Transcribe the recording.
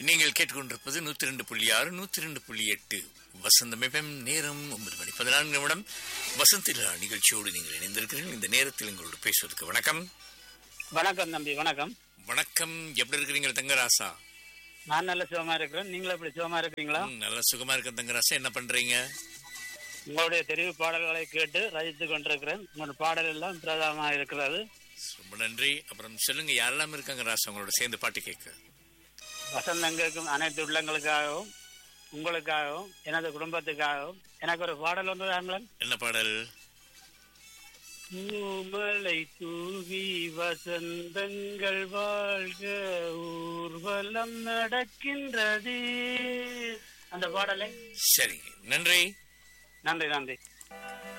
நீங்கள் கேட்டுக்கொண்டிருப்பது நூத்தி ரெண்டு புள்ளி ஆறு நூத்தி ரெண்டு புள்ளி எட்டு வசந்தம் எஃப்எம் நேரம் ஒன்பது மணி பதினான்கு நிமிடம் வசந்திலா நிகழ்ச்சியோடு நீங்கள் இணைந்திருக்கிறீர்கள் இந்த நேரத்தில் எங்களோடு பேசுவதற்கு வணக்கம் வணக்கம் தம்பி வணக்கம் வணக்கம் எப்படி இருக்கிறீங்க தங்கராசா நான் நல்ல சுகமா இருக்கிறேன் நீங்களும் எப்படி சுகமா இருக்கிறீங்களா ம், நல்லா சுகமா இருக்க தங்கராசா என்ன பண்றீங்க உங்களுடைய தெரிவு பாடல்களை கேட்டு ரசித்து கொண்டிருக்கிறேன் உங்களோட பாடல் எல்லாம் பிரதானமா இருக்கிறது ரொம்ப நன்றி அப்புறம் சொல்லுங்க யாரெல்லாம் இருக்காங்க ராசா உங்களோட சேர்ந்து பாட்டு கேட்க வசந்தங்களுக்கும் அனைத்து உள்ளங்களுக்காகவும் உங்களுக்காகவும் எனது குடும்பத்துக்காகவும் எனக்கு ஒரு பாடல் ஒன்று தாங்களேன் என்ன பாடல் பூமலை தூவி வசந்தங்கள் வாழ்க ஊர்வலம் நடக்கின்றது அந்த பாடலை சரி நன்றி நன்றி நன்றி